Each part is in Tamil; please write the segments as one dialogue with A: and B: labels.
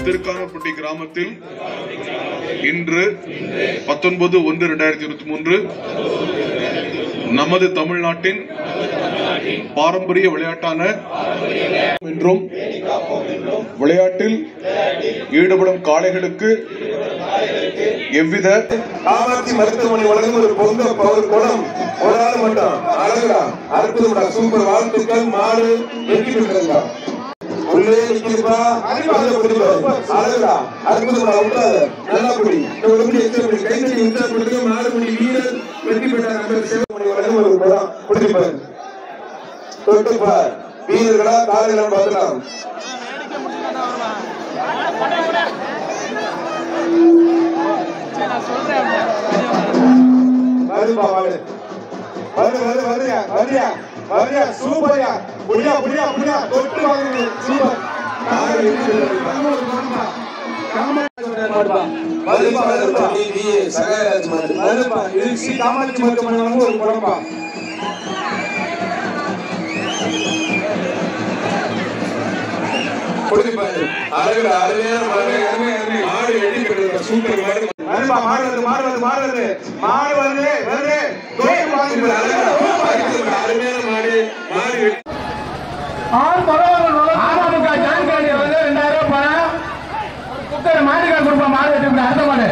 A: திருக்கானப்பட்டி கிராமத்தில் இன்று பத்தொன்பது ஒன்று இரண்டாயிரத்தி இருபத்தி மூன்று நமது தமிழ்நாட்டின் பாரம்பரிய விளையாட்டான என்றும் விளையாட்டில் ஈடுபடும் காளைகளுக்கு எவ்வித
B: காமாட்சி மருத்துவமனை வழங்கும் ஒரு பொங்க பவர் குடம் ஒரு ஆள் மட்டும் அழகுடா அற்புதம்டா சூப்பர் வாழ்த்துக்கள் மாடு வெற்றி பெற்றதுடா உள்ளே நிக்கிறப்பா கொஞ்சம் பிடிப்பா அழகுடா அற்புதம்டா விட்டாத நல்லா பிடி ஒரு பிடி எக்ஸ்ட்ரா பிடி கை தட்டி உற்சாகப்படுத்துங்க மாடு முடி வீரர் வெற்றி பெற்ற நம்பர் சிவமணி வழங்கும் ஒரு குடம் பிடிப்பார் தொட்டுப்பார் வீரர்களா காலையில பார்க்கலாம் வருப்பா வாடு வரு வரு வருயா வருயா வருயா சூப்பர்யா புடியா புடியா புடியா தொட்டு வாங்குங்க சூப்பர் காலை வருப்பா வருப்பா நீ நீ சகாயராஜ் மாதிரி வருப்பா இது ஸ்ரீ காமாட்சி மருத்துவமனை வந்து ஒரு குழம்பா கொடுத்துப்பாரு அழகுடா அருமையான மாடு அருமை அருமை மாடு வெட்டி பெற்றது சூப்பர் மாடு வருப்பா மாடு வருது மாடு வருது மாடு வருது மாடு வருது வருது தோய் வாங்குது அழகுடா அருமையான மாடு மாடு வெட்டி
C: அதிமுக ஜாயின் கார்டு வந்து ரெண்டாயிரம் ரூபாய் பணம் குக்கர் மாட்டுக்கார் கொடுப்போம் மாடு வெட்டி விட்டு அடுத்த மாடு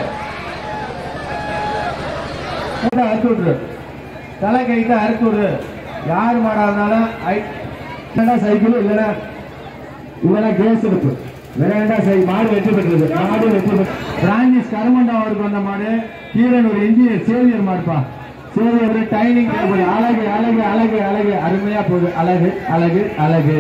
C: அறுத்து விட்டுரு தலை கைட்டு அறுத்து விடு யார் மாடா இருந்தாலும் ஐ- இல்லைன்னா சைக்கிள் இல்லைன்னா இல்லைன்னா கேஸ் எடுப்பு விளையாண்டா சை மாடு வெற்றி பெற்றது மாடு வெற்றி பெற்று பிரான்சிஸ் கருமண்டா அவருக்கு வந்த மாடு கீரன் ஒரு இன்ஜினியர் சேவியர் மாடுப்பா சேவியர் டைனிங் டேபிள் அழகு அழகு அழகு அழகு அருமையா போகுது அழகு அழகு அழகு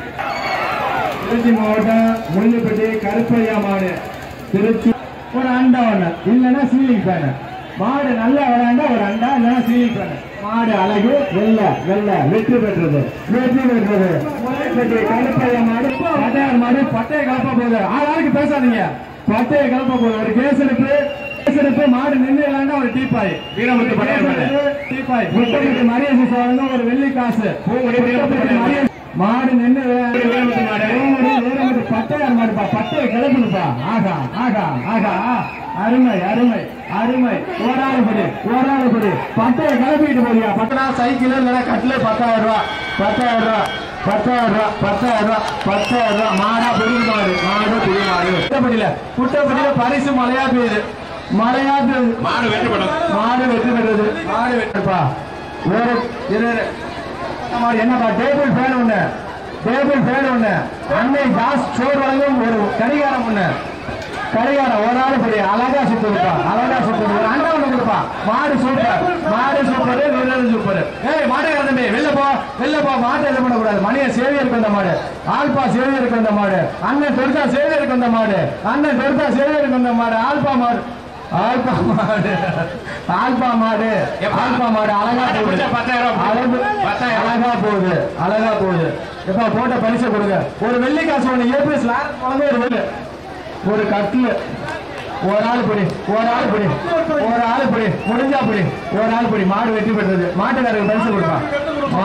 C: திருச்சி மாவட்டம் முள்ளுப்பட்டி கருப்பையா மாடு திருச்சி ஒரு அண்டா ஒண்ணு இல்லைன்னா சீலிங் ஃபேனு மாடு நல்லா விளையாண்டா ஒரு அண்டா இல்லைன்னா சீலிங் ஃபேனு மாடு அழகு வெள்ள வெள்ள வெற்றி பெற்றது வெற்றி பெற்றது முள்ளுப்பட்டி கருப்பையா மாடு பட்டையார் மாடு பட்டையை கலப்ப போகுது ஆளாளுக்கு பேசாதீங்க பட்டையை கலப்ப போகுது ஒரு கேஸ் எடுப்பு கேஸ் எடுப்பு மாடு நின்று விளையாண்டா ஒரு டீப்பாய் வீரமுத்து பட்டையார் டீப்பாய் முட்டமுட்டு மரியசு சாதனை ஒரு வெள்ளி காசு முட்டமுட்டு மரியசு மாடு நின்று வீரமுத்து மாடு வீரமுத்து பட்டையார் மாடுப்பா பட்டையை கிளப்புனுப்பா ஆகா ஆகா ஆகா அருமை அருமை அருமை ஓராளுபடி ஓராளுபடி பட்டையை கிளப்பிட்டு போறியா பட்டனா சைக்கிள் இல்லைன்னா கட்டில பத்தாயிரம் ரூபா பத்தாயிரம் ரூபா பத்தாயிரம் ரூபா பத்தாயிரம் ரூபா பத்தாயிரம் ரூபா மாடா பெரிய மாடு மாடு பெரிய மாடு குட்டப்பட்டியில குட்டப்பட்டியில பரிசு மழையா பெய்யுது மழையா பெய்யுது மாடு வெற்றி பெற்றது மாடு வெற்றி பெற்றது மாடு வெற்றிப்பா ஒரு இரு இரு. மாடு என்னப்பா டேபிள் ஃபேன் ஒண்ணு டேபிள் ஃபேன் ஒண்ணு அன்னை ஜாஸ் சோறு வழங்கும் ஒரு கடிகாரம் ஒண்ணு கடிகாரம் ஒரு ஆள் படி அழகா சுத்துப்பா அழகா சுத்து ஒரு அண்டா ஒண்ணு கொடுப்பா மாடு சூப்பர் மாடு சூப்பர் வீரர் சூப்பர் ஏய் மாட்டே தம்பி வெளில போ வெளில போ மாட்டை இது பண்ணக்கூடாது மணிய சேவியருக்கு வந்த மாடு ஆல்பா சேவியருக்கு வந்த மாடு அண்ணன் பெருசா சேவியருக்கு வந்த மாடு அண்ணன் பெருசா சேவியருக்கு வந்த மாடு ஆல்பா மாடு ஆல்பா மாடு ஆல்பா மாடு ஆல்பா மாடு அழகா போகுது அழகு அழகா போகுது அழகா போகுது எப்ப போட்ட பரிசை கொடுங்க ஒரு வெள்ளி காசு ஒண்ணு ஏபிஎஸ் வழங்க ஒரு வெள்ளி ஒரு கட்டில் ஒரு ஆள் படி ஒரு ஆள் படி ஒரு ஆள் படி முடிஞ்சா படி ஒரு ஆள் படி மாடு வெற்றி பெற்றது மாட்டுக்காரருக்கு பரிசு கொடுப்பான்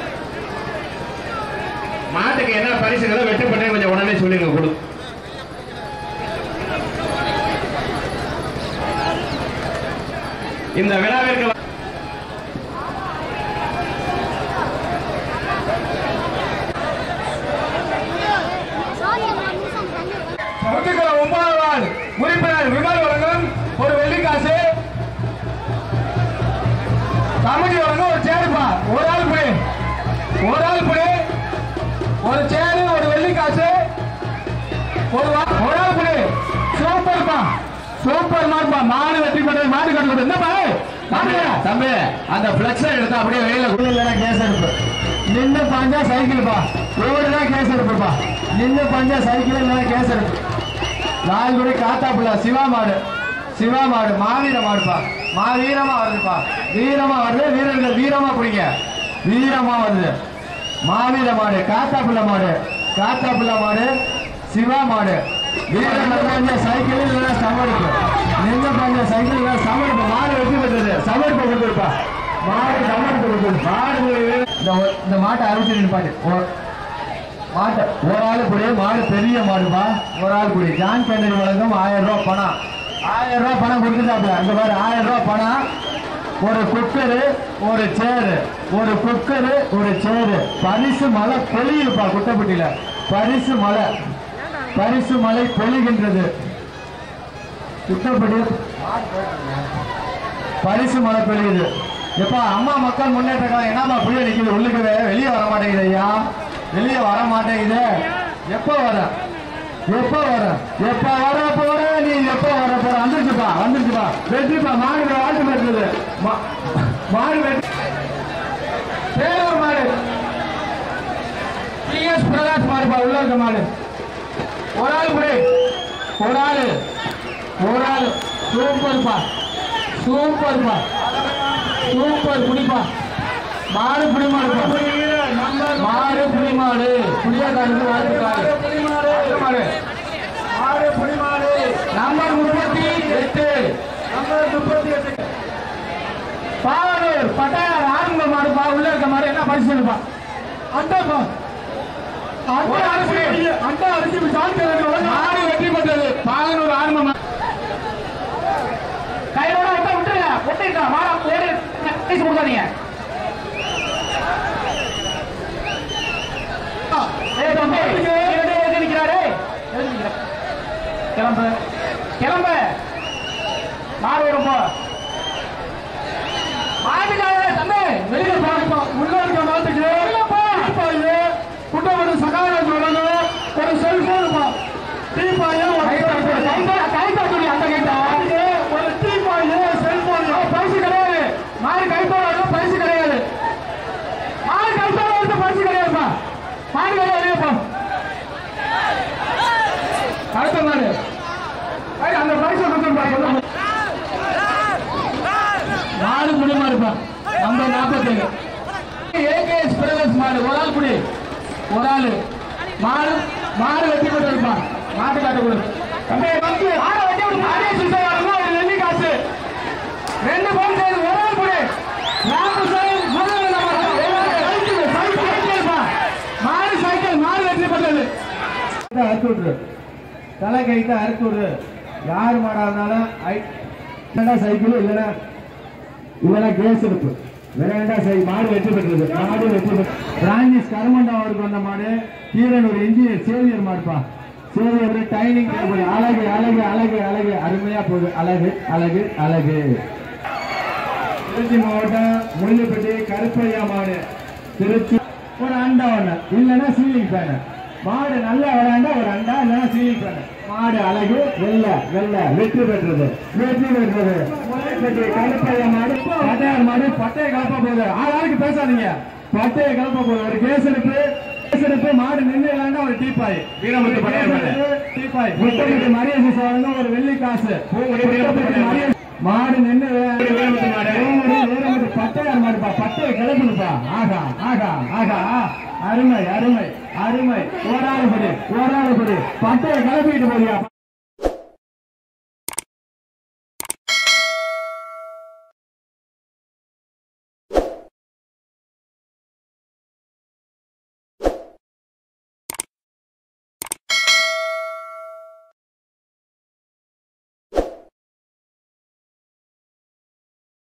D: மாட்டுக்கு என்ன பரிசுகளோ வெற்றி பண்ணி கொஞ்சம் உடனே சொல்லிடுங்க கொடு இந்த விழாவிற்கு வ-
C: பகுதிக்குள்ள ஒன்பதாவது நாள் உறுப்பினர் விமல் வழங்கும் ஒரு வெள்ளிக்காசு கமிட்டி வழங்கும் ஒரு சேருப்பா ஒரு ஆள் புடி ஒரு ஆள் புடி ஒரு சேரு ஒரு வெள்ளிக்காசு ஒரு வா- ஒரு ஆள் புடி சூப்பர்ப்பா சூப்பர் மார்ப்பா மாடு வெற்றி பெற்றது மாடு கட்டு என்னப்பா மாடு தம்பி அந்த பிளக்ஸ் எடுத்து அப்படியே வெளியில இல்லைன்னா கேஸ் எடுப்பு நின்று பாஞ்சா சைக்கிள்ப்பா ரோடுதான் கேஸ் எடுப்புப்பா நின்று பாஞ்சா சைக்கிள் இல்லைன்னா கேஸ் எடுப்பு லால்குடி காத்தாப்புல சிவா மாடு சிவா மாடு மாவீர மாடுப்பா மாவீரமா வருதுப்பா வீரமா வருது வீரர்கள் வீரமா பிடிங்க வீரமா வருது மாவீர மாடு காத்தாப்புல மாடு காத்தாப்புல மாடு சிவா மாடு வீரர்கள் பஞ்ச சைக்கிள் இல்லைன்னா சமர்ப்பு நின்று பஞ்ச சைக்கிள் இல்லைன்னா சமர்ப்பு மாடு வெற்றி பெற்றது சமர்ப்பு கொடுத்துருப்பா மாடு சமர்ப்பு கொடுத்துரு மாடு இந்த இந்த மாட்டை அறுபத்தி நிற்பாரு மாட்டு ஒரு ஆளு குடி மாடு பெரிய மாடுப்பா ஒரு ஆள் குடி ஜான் கேண்டரி வழங்கும் ஆயிரம் ரூபாய் பணம் ஆயிரம் ரூபாய் பணம் கொடுத்துட்டாப்ல அங்க பாரு ஆயிரம் ரூபாய் பணம் ஒரு குக்கரு ஒரு சேரு ஒரு குக்கரு ஒரு சேரு பரிசு மலை பொழியுதுப்பா குட்டப்பட்டியில பரிசு மலை பரிசு மலை பொழிகின்றது குட்டப்பட்டி பரிசு மழை பெய்யுது எப்பா அம்மா மக்கள் முன்னேற்ற கழகம் என்னம்மா புரிய நிக்குது உள்ளுக்கவே வெளியே வர மாட்டேங்குது ஐயா வெளியே வர மாட்டேங்குது எப்போ வர எப்போ வர எப்ப வர போற நீ எப்போ வர போற வந்துருச்சுப்பா வந்துருச்சுப்பா வெற்றிப்பா மாடு வாழ்த்து பெற்றது மா- மாடு வெற்றி பேரூர் மாடு பிஎஸ் பிரகாஷ் மாடுப்பா உள்ள இருக்க மாடு ஒரு ஆள் கூட ஒரு ஆளு ஒரு ஆளு சூப்பர்ப்பா சூப்பர்ப்பா சூப்பர் புடிப்பா மாடு புடி மாடுப்பா மாடு புடி மாடு புளியாக்காருக்கு வாழ்த்துக்காரு மாடு மாடு புடி மாடு நம்பர் முப்பத்தி எட்டு நம்பர் முப்பத்தி எட்டு பாவலூர் பட்டாளர் ஆரம்ப மாடுப்பா உள்ள இருக்க மாடு என்ன பரிசு அட்டப்பா அட்டை அரிசி அட்டை அரிசி மாடு வெற்றி பெற்றது பாகனூர் ஆரம்ப மாடு கையோட விட்ட விட்டுருங்க விட்டுருங்க மாடா ஓடி பேசி கொடுக்காதீங்க ஏய் தம்பி, இவரு எதுக்கு நிக்கிறாரு? எதுக்கு நிக்கிறாரு? கிளம்பு கிளம்பு மாடு வரும் போ மாட்டுக்காக தம்பி வெளியில போறப்போ உள்ள இருக்க மாட்டுக்கு டீப்பாயு குட்டப்பட்டு சகாராஜ் வழங்கும் ஒரு செல்போன் டீப்பாயு கைத்தா சொல்லி அந்த கைத்தா ஒரு டீப்பாயு செல்போன் பரிசு கிடையாது மாடு கைத்தோட பரிசு கிடையாது மாடு கைத்தோட வந்து பரிசு கிடையாதுப்பா மாடு வெளியே வெளியப்பா அடுத்த மாடு ஏய், அந்த பரிசு கொடுத்துருப்பா நாலு குடி மாடுப்பா நம்ம நாற்பத்தேழு ஏகேஎஸ் பிரதேஷ் மாடு ஒரு ஆள் குடி ஒரு ஆளு மாடு மாடு வெட்டி போட்டு இருப்பா மாட்டு காட்ட கொடு தம்பி, வந்து, மாடை வெட்டி விடு. மாடே சுத்தம் வரணும், ஒரு வெள்ளி காசு ரெண்டு பவுன் சேர்ந்து ஒரு ஆள் குடி ராமசாமி, முதல்ல நம்ம சைக்கிள், சைக்கிள், சைக்கிள்ப்பா. மாடு சைக்கிள் மாடு வெற்றி பெற்றது அறுத்து விட்டுரு தலை கைத்த அறுத்து விடு யார் மாடா இருந்தாலும் இல்லைன்னா சைக்கிள் இல்லைன்னா இல்லைன்னா கேஸ் எடுப்பு விளையாண்டா சரி மாடு வெற்றி பெற்றது மாடு வெற்றி பெற்று பிரான்சிஸ் கருமண்டா அவருக்கு வந்த மாடு கீரன் ஒரு இன்ஜினியர் சேவியர் மாடுப்பா சேவியர் டைனிங் டேபிள் அழகு அழகு அழகு அழகு அருமையா போகுது அழகு அழகு அழகு திருச்சி மாவட்டம் முள்ளிப்பட்டி கருப்பையா மாடு திருச்சி ஒரு அண்டா ஒண்ணு இல்லைன்னா சீலிங் ஃபேனு மாடு நல்லா விளையாண்டா ஒரு அண்டா இல்லைன்னா சீலிங் ஃபேனு மாடு அழகு வெள்ள வெள்ள வெற்றி பெற்றது வெற்றி பெற்றது முள்ளிப்பட்டி கருப்பையா மாடு பட்டையார் மாடு பட்டையை கலப்ப போகுது ஆளாளுக்கு பேசாதீங்க பட்டையை கலப்ப போகுது ஒரு கேஸ் எடுப்பு கேஸ் எடுப்பு மாடு நின்று விளையாண்டா ஒரு டீப்பாய்
D: வீரமுத்து பட்டையார் மாடு.
C: டீப்பாய் முத்தமிட்டு மரியாதை சாதனை ஒரு வெள்ளி காசு
D: வீரமுத்து மாடு.
C: மாடு நின்று
D: வீரமுத்து மாடு.
C: வீரமுத்து பட்டையார் மாடுப்பா பட்டையை கிளப்புனுப்பா ஆகா ஆகா ஆகா அருமை அருமை அருமை ஓராளு படி ஓராளு படி பட்டையை கிளப்பிட்டு போறியா